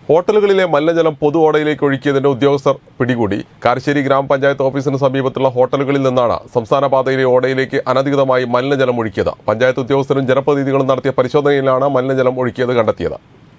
ഹോട്ടലുകളിലെ മലിനജലം പൊതു ഓടയിലേക്ക് ഒഴുക്കിയതിന്റെ ഉദ്യോഗസ്ഥർ പിടികൂടി കാരശ്ശേരി ഗ്രാമപഞ്ചായത്ത് ഓഫീസിന് സമീപത്തുള്ള ഹോട്ടലുകളിൽ നിന്നാണ് സംസ്ഥാന പാതയിലെ ഓടയിലേക്ക് അനധികൃതമായി മലിനജലം ഒഴുക്കിയത് പഞ്ചായത്ത് ഉദ്യോഗസ്ഥരും ജനപ്രതിനിധികളും നടത്തിയ പരിശോധനയിലാണ് മലിനജലം ഒഴുക്കിയത് കണ്ടെത്തിയത്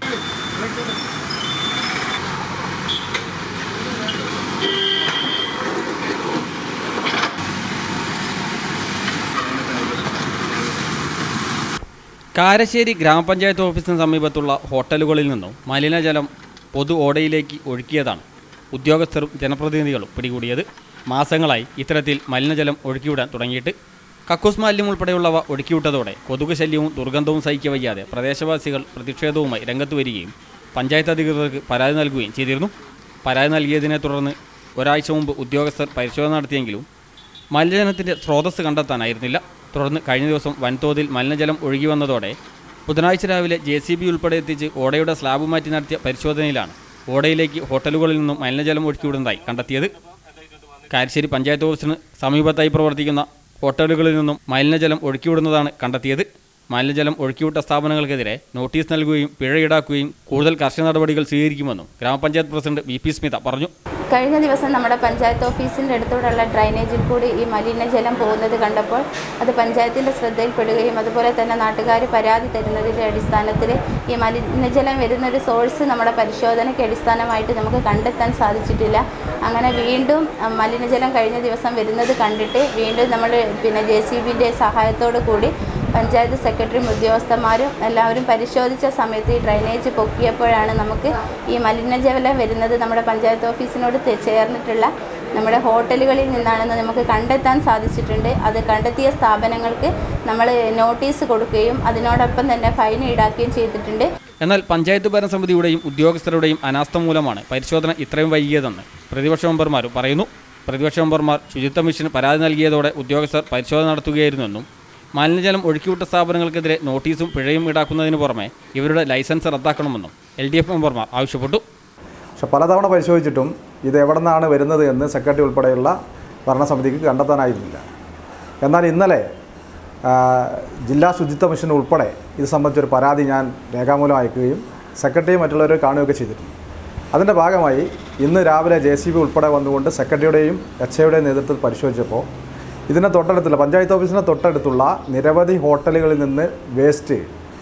കാരശ്ശേരി ഗ്രാമപഞ്ചായത്ത് ഓഫീസിന് സമീപത്തുള്ള ഹോട്ടലുകളിൽ നിന്നും മലിനജലം പൊതു ഓടയിലേക്ക് ഒഴുക്കിയതാണ് ഉദ്യോഗസ്ഥരും ജനപ്രതിനിധികളും പിടികൂടിയത് മാസങ്ങളായി ഇത്തരത്തിൽ മലിനജലം ഒഴുക്കിവിടാൻ തുടങ്ങിയിട്ട് കക്കൂസ് മാലിന്യം ഉൾപ്പെടെയുള്ളവ ഒഴുക്കിവിട്ടതോടെ കൊതുക് ശല്യവും ദുർഗന്ധവും സഹിக்க വയ്യാതെ പ്രദേശവാസികൾ പ്രതിഷേധവുമായി രംഗത്ത് വരികയും പഞ്ചായത്ത് അധികൃതർക്ക് പരാതി നൽകുകയും ചെയ്തിരുന്നു പരാതി നൽകിയതിനെ തുടർന്ന് ഒരാഴ്ച മുമ്പ് ഉദ്യോഗസ്ഥർ പരിശോധന നടത്തിയെങ്കിലും മലിനജലത്തിൻ്റെ സ്രോതസ്സ് കണ്ടെത്താനായിരുന്നില്ല തുടർന്ന് കഴിഞ്ഞ ദിവസം വൻതോതിൽ മലിനജലം ഒഴുകി വന്നതോടെ ബുധനാഴ്ച രാവിലെ ജെ സി ബി ഉൾപ്പെടെ എത്തിച്ച് ഓടയുടെ സ്ലാബ് മാറ്റി നടത്തിയ പരിശോധനയിലാണ് ഓടയിലേക്ക് ഹോട്ടലുകളിൽ നിന്നും മലിനജലം ഒഴുക്കിവിടുന്നതായി കണ്ടെത്തിയത് കാരശ്ശേരി പഞ്ചായത്ത് ഓഫീസിന് സമീപത്തായി പ്രവർത്തിക്കുന്ന ഹോട്ടലുകളിൽ നിന്നും മലിനജലം ഒഴുക്കിവിടുന്നതാണ് കണ്ടെത്തിയത് മലിനജലം ഒഴുക്കിവിട്ട സ്ഥാപനങ്ങൾക്കെതിരെ നോട്ടീസ് നൽകുകയും പിഴ ഈടാക്കുകയും കൂടുതൽ കർശന നടപടികൾ സ്വീകരിക്കുമെന്നും ഗ്രാമപഞ്ചായത്ത് പ്രസിഡന്റ് വി പി സ്മിത പറഞ്ഞു കഴിഞ്ഞ ദിവസം നമ്മുടെ പഞ്ചായത്ത് ഓഫീസിൻ്റെ അടുത്തൂടെയുള്ള ഡ്രൈനേജിൽ കൂടി ഈ മലിനജലം പോകുന്നത് കണ്ടപ്പോൾ അത് പഞ്ചായത്തിൻ്റെ ശ്രദ്ധയിൽപ്പെടുകയും അതുപോലെ തന്നെ നാട്ടുകാർ പരാതി തരുന്നതിൻ്റെ അടിസ്ഥാനത്തിൽ ഈ മലിനജലം വരുന്നൊരു സോഴ്സ് നമ്മുടെ പരിശോധനയ്ക്ക് അടിസ്ഥാനമായിട്ട് നമുക്ക് കണ്ടെത്താൻ സാധിച്ചിട്ടില്ല അങ്ങനെ വീണ്ടും അഹ്, മലിനജലം കഴിഞ്ഞ ദിവസം വരുന്നത് കണ്ടിട്ട് വീണ്ടും നമ്മൾ പിന്നെ ജെ സി ബിൻ്റെ സഹായത്തോടു കൂടി പഞ്ചായത്ത് സെക്രട്ടറിയും ഉദ്യോഗസ്ഥന്മാരും എല്ലാവരും പരിശോധിച്ച സമയത്ത് ഈ ഡ്രൈനേജ് പൊക്കിയപ്പോഴാണ് നമുക്ക് ഈ മലിനജലം വരുന്നത് നമ്മുടെ പഞ്ചായത്ത് ഓഫീസിനോട് തെ- ചേർന്നിട്ടുള്ള നമ്മുടെ ഹോട്ടലുകളിൽ നിന്നാണെന്ന് നമുക്ക് കണ്ടെത്താൻ സാധിച്ചിട്ടുണ്ട് അത് കണ്ടെത്തിയ സ്ഥാപനങ്ങൾക്ക് നമ്മൾ നോട്ടീസ് കൊടുക്കുകയും അതിനോടൊപ്പം തന്നെ ഫൈൻ ഈടാക്കുകയും ചെയ്തിട്ടുണ്ട് എന്നാൽ പഞ്ചായത്ത് ഭരണസമിതിയുടെയും ഉദ്യോഗസ്ഥരുടെയും അനാസ്ഥ മൂലമാണ് പരിശോധന ഇത്രയും വൈകിയതെന്ന് പ്രതിപക്ഷ മെമ്പർമാർ പറയുന്നു പ്രതിപക്ഷ മെമ്പർമാർ ശുചിത്വ മിഷന് പരാതി നൽകിയതോടെ ഉദ്യോഗസ്ഥർ പരിശോധന നടത്തുകയായിരുന്നെന്നും മാലിന്യജലം ഒഴുക്കിവിട്ട സ്ഥാപനങ്ങൾക്കെതിരെ നോട്ടീസും പിഴയും ഈടാക്കുന്നതിന് പുറമെ ഇവരുടെ ലൈസൻസ് റദ്ദാക്കണമെന്നും എൽ ഡി എഫ് മെമ്പർമാർ ആവശ്യപ്പെട്ടു പക്ഷെ പലതവണ പരിശോധിച്ചിട്ടും ഇത് എവിടെ നിന്നാണ് വരുന്നത് എന്ന് സെക്രട്ടറി ഉൾപ്പെടെയുള്ള ഭരണസമിതിക്ക് കണ്ടെത്താനായിരുന്നില്ല എന്നാൽ ഇന്നലെ ആ, ജില്ലാ ശുചിത്വ മിഷൻ ഉൾപ്പെടെ ഇത് സംബന്ധിച്ചൊരു പരാതി ഞാൻ രേഖാമൂലം അയക്കുകയും സെക്രട്ടറിയും മറ്റുള്ളവരെ കാണുകയൊക്കെ ചെയ്തിട്ടുണ്ട് അതിൻ്റെ ഭാഗമായി ഇന്ന് രാവിലെ ജെ സി ബി ഉൾപ്പെടെ വന്നുകൊണ്ട് സെക്രട്ടറിയുടെയും എച്ച് ഐയുടെയും നേതൃത്വത്തിൽ പരിശോധിച്ചപ്പോൾ ഇതിൻ്റെ തൊട്ടടുത്തുള്ള പഞ്ചായത്ത് ഓഫീസിൻ്റെ തൊട്ടടുത്തുള്ള നിരവധി ഹോട്ടലുകളിൽ നിന്ന് വേസ്റ്റ്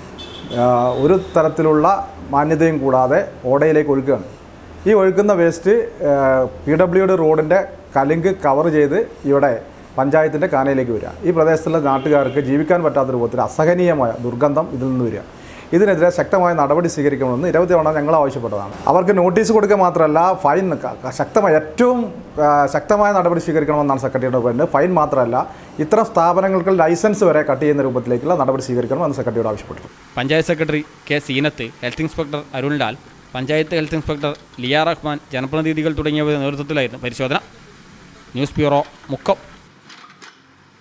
ആ, ഒരു തരത്തിലുള്ള മാന്യതയും കൂടാതെ ഓടയിലേക്ക് ഒഴുക്കുകയാണ് ഈ ഒഴുക്കുന്ന വേസ്റ്റ് പി ഡബ്ല്യു ഡി റോഡിൻ്റെ കലിങ്ക് കവർ ചെയ്ത് ഇവിടെ പഞ്ചായത്തിൻ്റെ കാനയിലേക്ക് വരിക ഈ പ്രദേശത്തുള്ള നാട്ടുകാർക്ക് ജീവിക്കാൻ പറ്റാത്ത രൂപത്തിൽ അസഹനീയമായ ദുർഗന്ധം ഇതിൽ നിന്ന് വരിക ഇതിനെതിരെ ശക്തമായ നടപടി സ്വീകരിക്കണമെന്ന് നിരവധി തവണ ഞങ്ങൾ ആവശ്യപ്പെട്ടതാണ് അവർക്ക് നോട്ടീസ് കൊടുക്കുക മാത്രമല്ല ഫൈൻ ക- ക- ശക്തമായ ഏറ്റവും ആ, ശക്തമായ നടപടി സ്വീകരിക്കണമെന്നാണ് സെക്രട്ടറിയുടെ പറയുന്നത് ഫൈൻ മാത്രമല്ല ഇത്തരം സ്ഥാപനങ്ങൾക്ക് ലൈസൻസ് വരെ കട്ട് ചെയ്യുന്ന രൂപത്തിലേക്കുള്ള നടപടി സ്വീകരിക്കണമെന്ന് സെക്രട്ടറിയോട് ആവശ്യപ്പെട്ടു panchayat secretary K Seenath health inspector Arun Lal panchayat health inspector Liya Rahman ജനപ്രതിനിധികൾ തുടങ്ങിയവരുടെ നേതൃത്വത്തിലായിരുന്നു പരിശോധന ന്യൂസ് ബ്യൂറോ മുക്കം